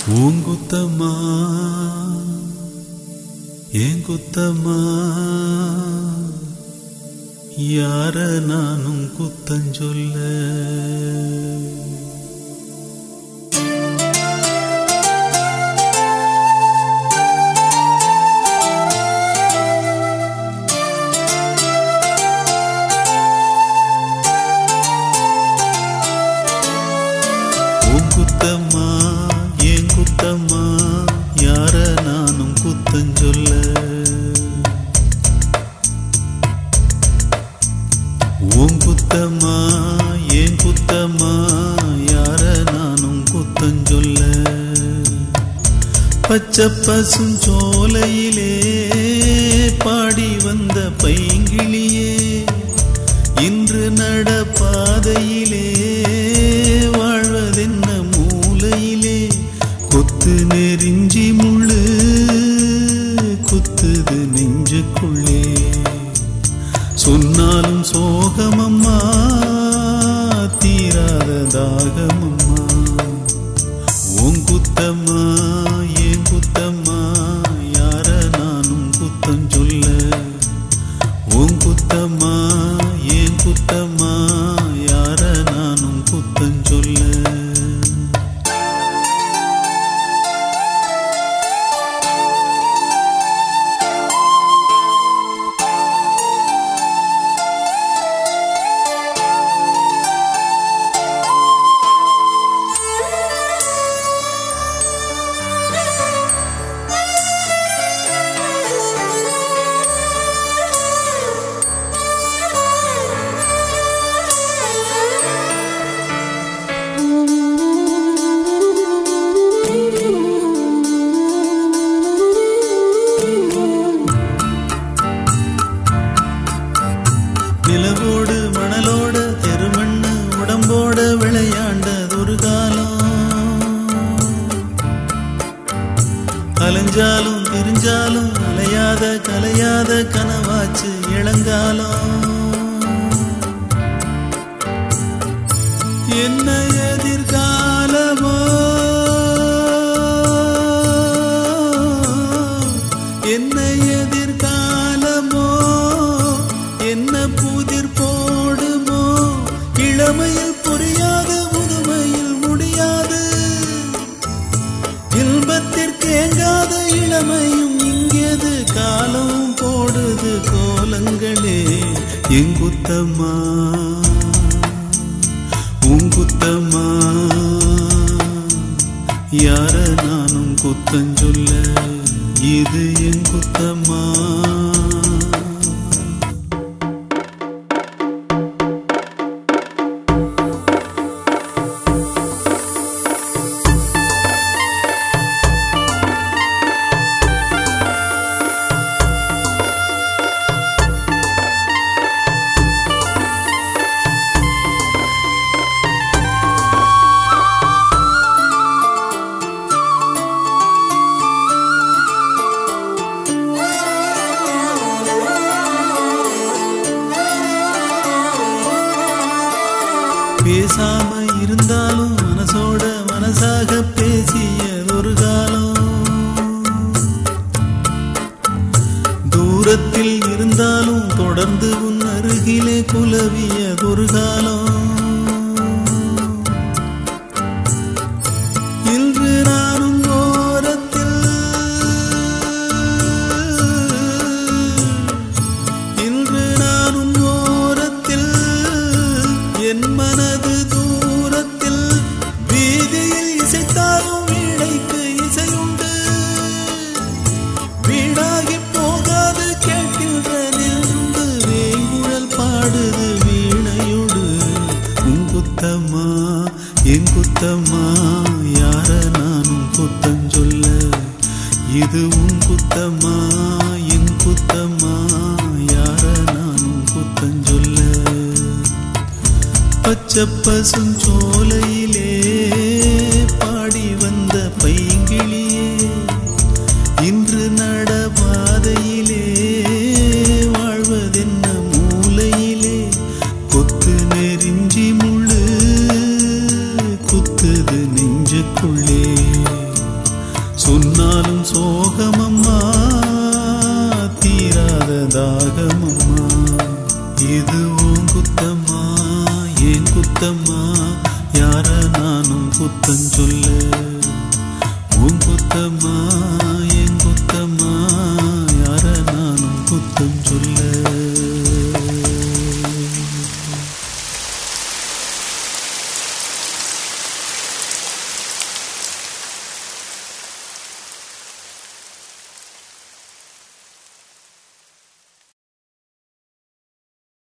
பூங்குத்தம்மா ஏன் குத்தம்மா யார நானும் குத்தஞ்சொல்ல உன் குத்தம்மா ஏன் குத்தம்மா யார நானும் குத்தஞ்சொல்ல உன் குத்தம்மா ஏன் குத்தம்மா யார நானும் குத்தஞ்சொல்ல பச்சை பசும் சோலையிலே பாடி வந்த பைங்கிளியே இன்று நடப்பாதையிலே வாழ்வதென்ன மூலையிலே கொத்து நெறிஞ்சி முள்ளு குத்துது நெஞ்சுக்குள்ளே சொன்னாலும் சோகமம்மா தீராத தாகமம்மா உன் குத்தம்மா ஏன் குத்தம்மா யார நானும் குத்தம் சொல்ல உன் குத்தம்மா ஏன் குத்தம்மா யார நானும் குத்தம் சொல்ல நிலவோடு மணலோட தெருமண்ணு உடம்போட விளையாண்டதொரு காலம் அலைஞ்சாலும் திரிஞ்சாலும் அலையாத கலையாத கனவாச்சு இளங்காலம் என்ன எதிர்காலமோ என்ன எதிர்காலமோ என்ன புதிர் போடுமோ இளமையில் புரியாது முதுமையில் முடியாது இன்பத்திற்கேங்காத இளமையும் இங்கேது காலம் போடுது கோலங்களே எங்குத்தம்மா உங்குத்தம்மா யார நானும் குத்தஞ்சொல்ல இது என் குத்தம்மா பேசாம இருந்தாலும் மனசோட மனசாக பேசிய ஒரு காலம் தூரத்தில் இருந்தாலும் தொடர்ந்து உன் அருகிலே குலவிய ஒரு காலம் இன்று நானும் ஓரத்தில் இன்று நானும் ஓரத்தில் என் மனது தூரத்தில் வீதியில் இசைத்தாலும் வீணைக்கு இசையுண்டு வீணாகி போகாது கேட்கின்ற நின்று வேங்குழல் பாடுது வீணையோடு உன் குத்தம்மா என் குத்தம்மா யார நானும் குத்தம் சொல்ல இது உன் குத்தம்மா என் குத்தம்மா யார நானும் குத்தம் சொல்ல பச்சை பசும் சோலையிலே பாடி வந்த பைங்கிளியே இன்று நடபாதையிலே வாழ்வதென்ன மூலையிலே கொத்து நெறிஞ்சி முள்ளு குத்துது நெஞ்சுக்குள்ளே நாளும் சோகமம்மா தீராத தாகமம்மா இது உன் குத்தம்மா ஏன் குத்தம்மா யார நானும் குத்தம் சொல்ல உன் குத்தம்மா என் குத்தம்மா யார நானும் குத்தம் சொல்ல